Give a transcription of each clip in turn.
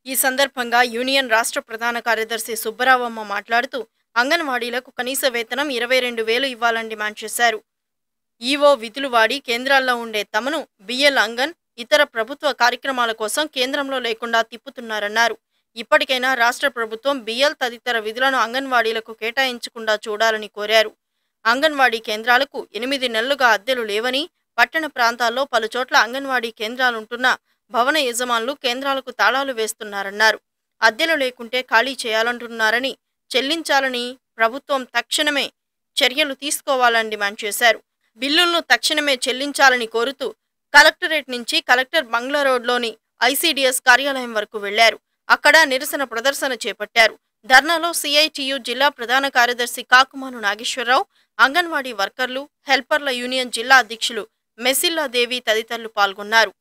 ఈ సందర్భంగా యూనియన్ రాష్ట్ర ప్రధాన కార్యదర్శి సుబ్బరావమ్మ మాట్లాడుతూ అంగన్వాడీలకు కనీస వేతనం ఇరవై రెండు వేలు ఇవ్వాలని డిమాండ్ చేశారు ఈవో విధులు వాడి కేంద్రాల్లో ఉండే తమను బిఎల్ అంగన్ ఇతర ప్రభుత్వ కార్యక్రమాల కోసం కేంద్రంలో లేకుండా తిప్పుతున్నారన్నారు ఇప్పటికైనా రాష్ట్ర ప్రభుత్వం బిఎల్ తదితర విధులను అంగన్వాడీలకు కేటాయించకుండా చూడాలని కోరారు అంగన్వాడీ కేంద్రాలకు ఎనిమిది నెలలుగా అద్దెలు లేవని పట్టణ ప్రాంతాల్లో పలుచోట్ల అంగన్వాడీ కేంద్రాలుంటున్న భవన యజమానులు కేంద్రాలకు తాళాలు వేస్తున్నారన్నారు అద్దెలు లేకుంటే ఖాళీ చేయాలంటున్నారని చెల్లించాలని ప్రభుత్వం తక్షణమే చర్యలు తీసుకోవాలని డిమాండ్ చేశారు బిల్లులను తక్షణమే చెల్లించాలని కోరుతూ కలెక్టరేట్ నుంచి కలెక్టర్ బంగ్లా రోడ్లోని ఐసీడీఎస్ కార్యాలయం వరకు వెళ్లారు అక్కడ నిరసన ప్రదర్శన చేపట్టారు ధర్నాలో సిఐటియు జిల్లా ప్రధాన కార్యదర్శి కాకుమాను నాగేశ్వరరావు అంగన్వాడీ వర్కర్లు హెల్పర్ల యూనియన్ జిల్లా అధ్యక్షులు మెసిల్లా దేవి తదితరులు పాల్గొన్నారు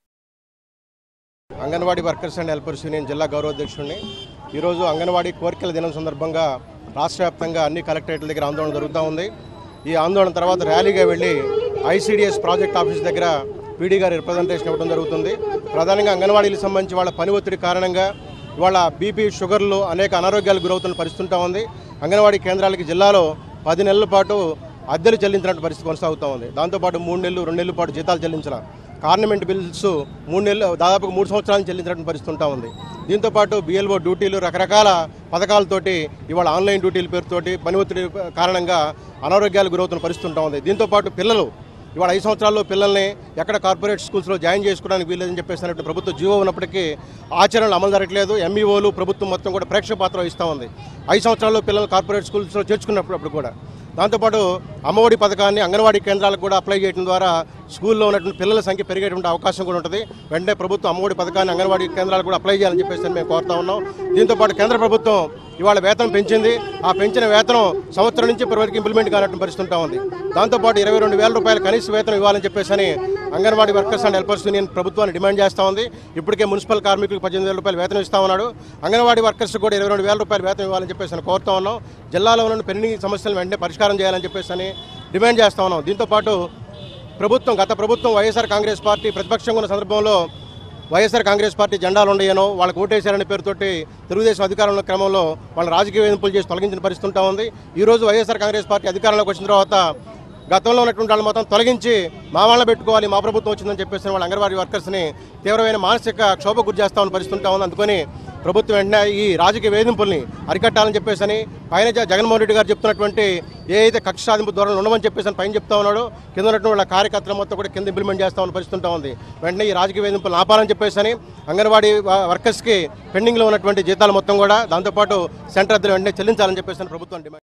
anganwadi workers and helpers union జిల్లా గౌరవాధ్యక్షుడిని ఈరోజు అంగన్వాడీ కోరికల దినం సందర్భంగా రాష్ట్ర వ్యాప్తంగా అన్ని కలెక్టరేట్ల దగ్గర ఆందోళన జరుగుతూ ఉంది ఈ ఆందోళన తర్వాత ర్యాలీగా వెళ్ళి ఐసీడీఎస్ ప్రాజెక్ట్ ఆఫీస్ దగ్గర పీడీ గారి రిప్రజెంటేషన్ ఇవ్వడం జరుగుతుంది ప్రధానంగా అంగన్వాడీలకు సంబంధించి వాళ్ళ పని ఒత్తిడి కారణంగా ఇవాళ బీపీ షుగర్లు అనేక అనారోగ్యాలు గురవుతున్న పరిస్థితి ఉంటా ఉంది అంగన్వాడీ కేంద్రాలకి జిల్లాలో పది నెలల పాటు అద్దెలు చెల్లించినట్టు పరిస్థితి కొనసాగుతూ ఉంది దాంతోపాటు మూడు నెలలు రెండు నెలల పాటు జీతాలు చెల్లించాల కార్నమెంట్ బిల్స్ మూడు నెలలు దాదాపు మూడు సంవత్సరాలు చెల్లించినట్టు పరిస్థితి ఉంటా ఉంది దీంతోపాటు బిఎల్ఓ డ్యూటీలు రకరకాల పథకాలతోటి ఇవాళ ఆన్లైన్ డ్యూటీల పేరుతోటి పని ఒత్తిడి కారణంగా అనారోగ్యాలు గురవుతున్న పరిస్థితి ఉంటా ఉంది దీంతోపాటు పిల్లలు ఇవాళ ఐదు సంవత్సరాల్లో పిల్లల్ని ఎక్కడ కార్పొరేట్ స్కూల్స్లో జాయిన్ చేసుకోవడానికి వీలేదని చెప్పేసినట్టు ప్రభుత్వ జీవో ఉన్నప్పటికీ ఆచరణలు అమలు జరగట్లేదు ఎంఈఓలు ప్రభుత్వం మొత్తం కూడా ప్రేక్షక పాత్ర ఇస్తూ ఉంది ఐదు సంవత్సరాల్లో పిల్లలు కార్పొరేట్ స్కూల్స్లో చేర్చుకున్నప్పుడు అప్పుడు కూడా దాంతోపాటు అమ్మఒడి పథకాన్ని అంగన్వాడీ కేంద్రాలకు కూడా అప్లై చేయడం ద్వారా స్కూల్లో ఉన్నటువంటి పిల్లల సంఖ్య పెరిగేటువంటి అవకాశం కూడా ఉంటుంది వెంటనే ప్రభుత్వం అమ్మఒడి పథకాన్ని అంగన్వాడీ కేంద్రాలకు కూడా అప్లై చేయాలని చెప్పేసి మేము కోరుతా ఉన్నాం దీంతోపాటు కేంద్ర ప్రభుత్వం ఇవాళ వేతనం పెంచింది ఆ పెంచిన వేతనం సంవత్సరం నుంచి ఇప్పటి వరకు ఇంప్లిమెంట్ కానటువంటి పరిస్థితి ఉంటా ఉంది దాంతోపాటు ఇరవై రెండు వేల రూపాయల కనీస వేతనం ఇవ్వాలని చెప్పేసి అని anganwadi workers and helpers union ప్రభుత్వాన్ని డిమాండ్ చేస్తూ ఉంది ఇప్పటికే మున్సిపల్ కార్మికులకు పద్దెనిమిది వేల రూపాయలు వేతనం ఇస్తా ఉన్నాడు అంగన్వాడీ వర్కర్స్ కూడా ఇరవై రెండు వేల రూపాయలు వేతనం ఇవ్వాలని చెప్పేసి అని కోరుతా ఉన్నాం జిల్లాలో ఉన్న పెండింగ్ సమస్యలను వెంటనే పరిష్కారం చేయాలని చెప్పేసి అని డిమాండ్ చేస్తా ఉన్నాం దీంతోపాటు ప్రభుత్వం గత ప్రభుత్వం వైఎస్ఆర్ కాంగ్రెస్ పార్టీ ప్రతిపక్షంగా ఉన్న సందర్భంలో వైఎస్ఆర్ కాంగ్రెస్ పార్టీ జెండాలు ఉండయనో వాళ్ళకు ఓటేశారనే పేరుతోటి తెలుగుదేశం అధికారంలో క్రమంలో వాళ్ళ రాజకీయ వేధింపులు చేసి తొలగించిన పరిస్థితి ఉంటా ఉంది ఈ రోజు వైఎస్ఆర్ కాంగ్రెస్ పార్టీ అధికారంలోకి వచ్చిన తర్వాత గతంలో ఉన్నటువంటి వాళ్ళు మొత్తం తొలగించి మా వాళ్ళని పెట్టుకోవాలి మా ప్రభుత్వం వచ్చిందని చెప్పేసి వాళ్ళ అంగన్వాడీ వర్కర్స్ని తీవ్రమైన మానసిక క్షోభ గురి చేస్తామని పరిస్థితి ఉంటా ఉంది అందుకని ప్రభుత్వం వెంటనే ఈ రాజకీయ వేధింపుల్ని అరికట్టాలని చెప్పేసి అని పైన జ- జగన్మోహన్ రెడ్డి గారు చెప్తున్నటువంటి ఏ అయితే కక్ష సాధింపు ధోరణి ఉండమని చెప్పేసి అని పైన చెప్తా ఉన్నాడో కింద ఉన్నటువంటి వాళ్ళ కార్యకర్తలు మొత్తం కూడా కింద ఇంప్లిమెంట్ చేస్తామని పరిస్థితి ఉంటా ఉంది వెంటనే ఈ రాజకీయ వేధింపులు ఆపాలని చెప్పేసి అని అంగన్వాడీ వ- వర్కర్స్కి పెండింగ్లో ఉన్నటువంటి జీతాలు మొత్తం కూడా దాంతోపాటు సెంటర్ అద్దెలు వెంటనే చెల్లించాలని చెప్పేసి అని ప్రభుత్వం డిమాండ్